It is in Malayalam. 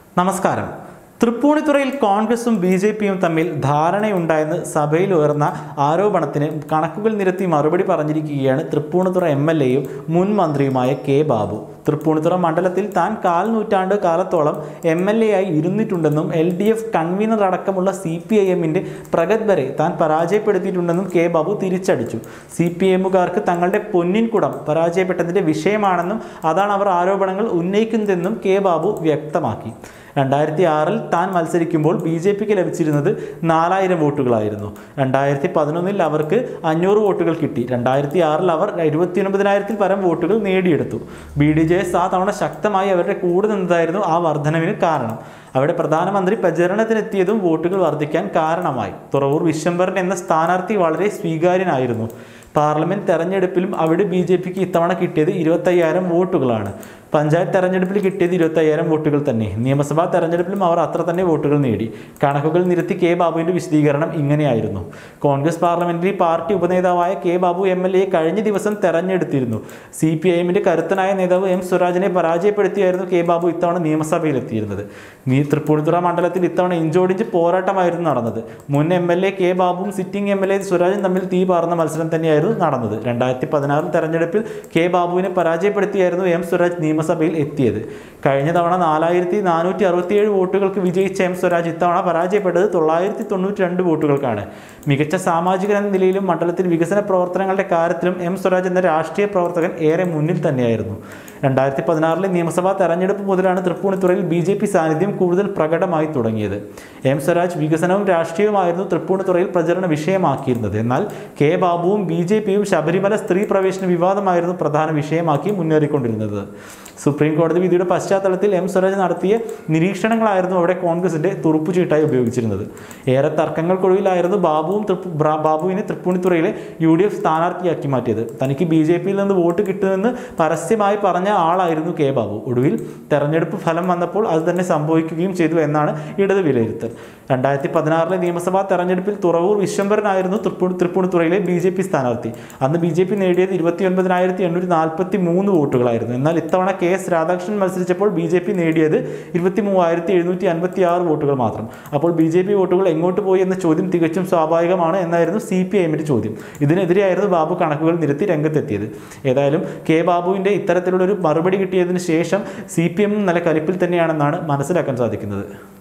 നമസ്കാരം തൃപ്പൂണിത്തുറയിൽ കോൺഗ്രസും ബി ജെ പിയും തമ്മിൽ ധാരണയുണ്ടായെന്ന് സഭയിൽ ഉയർന്ന ആരോപണത്തിന് കണക്കുകൾ നിരത്തി മറുപടി പറഞ്ഞിരിക്കുകയാണ് തൃപ്പൂണിത്തുറ എം എൽ എയും മുൻ മന്ത്രിയുമായ കെ ബാബു തൃപ്പൂണിത്തുറ മണ്ഡലത്തിൽ താൻ കാൽ നൂറ്റാണ്ട് കാലത്തോളം എം എൽ എ ആയി ഇരുന്നിട്ടുണ്ടെന്നും എൽ ഡി എഫ് കൺവീനർ അടക്കമുള്ള സി പി ഐ എമ്മിൻ്റെ പ്രഗത് വരെ താൻ പരാജയപ്പെടുത്തിയിട്ടുണ്ടെന്നും കെ ബാബു തിരിച്ചടിച്ചു സി പി എമ്മുകാർക്ക് തങ്ങളുടെ പൊന്നിൻ കുടം പരാജയപ്പെട്ടതിൻ്റെ വിഷയമാണെന്നും അതാണ് അവർ ആരോപണങ്ങൾ ഉന്നയിക്കുന്നതെന്നും കെ ബാബു വ്യക്തമാക്കി രണ്ടായിരത്തി ആറിൽ താൻ മത്സരിക്കുമ്പോൾ ബി ജെ പിക്ക് ലഭിച്ചിരുന്നത് നാലായിരം വോട്ടുകളായിരുന്നു രണ്ടായിരത്തി പതിനൊന്നിൽ അവർക്ക് അഞ്ഞൂറ് വോട്ടുകൾ കിട്ടി രണ്ടായിരത്തി ആറിൽ അവർ ഇരുപത്തിയൊൻപതിനായിരത്തിൽ പരം വോട്ടുകൾ നേടിയെടുത്തു ബി ഡി ജെ എസ് ആ തവണ ശക്തമായി അവരുടെ കൂടെ നിന്നതായിരുന്നു ആ വർധനവിന് കാരണം അവിടെ പ്രധാനമന്ത്രി പ്രചരണത്തിനെത്തിയതും വോട്ടുകൾ വർദ്ധിക്കാൻ കാരണമായി തുറവൂർ വിശ്വംഭരൻ എന്ന സ്ഥാനാർത്ഥി വളരെ സ്വീകാര്യനായിരുന്നു പാർലമെന്റ് തെരഞ്ഞെടുപ്പിലും അവിടെ ബി ജെ പിക്ക് ഇത്തവണ കിട്ടിയത് ഇരുപത്തയ്യായിരം വോട്ടുകളാണ് പഞ്ചായത്ത് തെരഞ്ഞെടുപ്പിൽ കിട്ടിയത് ഇരുപത്തയ്യായിരം വോട്ടുകൾ തന്നെ നിയമസഭാ തെരഞ്ഞെടുപ്പിലും അവർ അത്ര തന്നെ വോട്ടുകൾ നേടി കണക്കുകൾ നിരത്തി കെ ബാബുവിന്റെ വിശദീകരണം ഇങ്ങനെയായിരുന്നു കോൺഗ്രസ് പാർലമെന്ററി പാർട്ടി ഉപനേതാവായ K Babu M L A കഴിഞ്ഞ ദിവസം തെരഞ്ഞെടുത്തിരുന്നു സി പി ഐ എമ്മിന്റെ കരുത്തനായ നേതാവ് എം സ്വരാജിനെ പരാജയപ്പെടുത്തിയായിരുന്നു കെ ബാബു ഇത്തവണ നിയമസഭയിലെത്തിയിരുന്നത് നീ തൃപ്പൂണിത്തുറ മണ്ഡലത്തിൽ ഇത്തവണ ഇഞ്ചോടിഞ്ച് പോരാട്ടമായിരുന്നു നടന്നത് മുൻ എം എൽ എ കെ ബാബുവും സിറ്റിംഗ് എം എൽ എ സ്വരാജും തമ്മിൽ തീ പാർന്ന മത്സരം തന്നെയായിരുന്നു നടന്നത് രണ്ടായിരത്തി പതിനാറിൽ തെരഞ്ഞെടുപ്പിൽ കെ ബാബുവിനെ പരാജയപ്പെടുത്തിയായിരുന്നു എം സ്വരാജ് നിയമസഭയിൽ എത്തിയത് കഴിഞ്ഞ തവണ നാലായിരത്തി നാനൂറ്റി അറുപത്തിയേഴ് വോട്ടുകൾക്ക് വിജയിച്ച എം സ്വരാജ് ഇത്തവണ പരാജയപ്പെട്ടത് തൊള്ളായിരത്തി തൊണ്ണൂറ്റി രണ്ട് വോട്ടുകൾക്കാണ് മികച്ച സാമാജികൻ എന്ന നിലയിലും മണ്ഡലത്തിൽ വികസന പ്രവർത്തനങ്ങളുടെ കാര്യത്തിലും എം സ്വരാജ് എന്ന രാഷ്ട്രീയ പ്രവർത്തകൻ ഏറെ മുന്നിൽ തന്നെയായിരുന്നു രണ്ടായിരത്തി പതിനാറിലെ നിയമസഭാ തെരഞ്ഞെടുപ്പ് മുതലാണ് തൃപ്പൂണിത്തുറയിൽ ബി ജെ പി സാന്നിധ്യം കൂടുതൽ പ്രകടമായി തുടങ്ങിയത് എം സ്വരാജ് വികസനവും രാഷ്ട്രീയവുമായിരുന്നു തൃപ്പൂണിത്തുറയിൽ പ്രചരണ വിഷയമാക്കിയിരുന്നത് എന്നാൽ കെ ബാബുവും ബി ജെ പിയും ശബരിമല സ്ത്രീ പ്രവേശന വിവാദമായിരുന്നു പ്രധാന വിഷയമാക്കി മുന്നേറിക്കൊണ്ടിരുന്നത് സുപ്രീം കോടതി വിധിയുടെ പശ്ചാത്തലത്തിൽ എം സ്വരാജ് നടത്തിയ നിരീക്ഷണങ്ങളായിരുന്നു അവിടെ കോൺഗ്രസിന്റെ തുറുപ്പുചീട്ടായി ഉപയോഗിച്ചിരുന്നത് ഏറെ തർക്കങ്ങൾക്കൊടുവിലായിരുന്നു ബാബുവും തൃപ്പു- ബ്ര- ബാബുവിനെ തൃപ്പൂണിത്തുറയിലെ യു ഡി എഫ് സ്ഥാനാർത്ഥിയാക്കി മാറ്റിയത് തനിക്ക് ബി ജെ പിയിൽ നിന്ന് വോട്ട് കിട്ടുമെന്ന് പരസ്യമായി പറഞ്ഞ ആളായിരുന്നു കെ ബാബു ഒടുവിൽ തെരഞ്ഞെടുപ്പ് ഫലം വന്നപ്പോൾ അത് തന്നെ സംഭവിക്കുകയും ചെയ്തു എന്നാണ് ഇടത് വിലയിരുത്തൽ രണ്ടായിരത്തി പതിനാറിലെ നിയമസഭാ തെരഞ്ഞെടുപ്പിൽ തുറവൂർ വിശ്വംഭരനായിരുന്നു തൃപ്പൂ തൃപ്പൂണിത്തുറയിലെ ബി ജെ പി സ്ഥാനാർത്ഥി അന്ന് ബി ജെ പി നേടിയത് ഇരുപത്തി ഒൻപതിനായിരത്തി എണ്ണൂറ്റി നാൽപ്പത്തി മൂന്ന് വോട്ടുകളായിരുന്നു എന്നാൽ ഇത്തവണ കെ എസ് രാധാകൃഷ്ണൻ മത്സരിച്ചപ്പോൾ ബി ജെ പി നേടിയത് ഇരുപത്തി മൂവായിരത്തി എഴുന്നൂറ്റി അൻപത്തി ആറ് വോട്ടുകൾ മാത്രം അപ്പോൾ ബി ജെ പി വോട്ടുകൾ എങ്ങോട്ട് പോയി എന്ന ചോദ്യം തികച്ചും സ്വാഭാവികമാണ് എന്നായിരുന്നു സി പി ഐഎമ്മിൻ്റെ ചോദ്യം ഇതിനെതിരെയായിരുന്നു ബാബു കണക്കുകൾ നിരത്തി രംഗത്തെത്തിയത് ഏതായാലും കെ ബാബുവിൻ്റെ ഇത്തരത്തിലുള്ള ഒരു മറുപടി കിട്ടിയതിന് ശേഷം സി പി എം നല്ല കലിപ്പിൽ തന്നെയാണെന്നാണ് മനസ്സിലാക്കാൻ സാധിക്കുന്നത്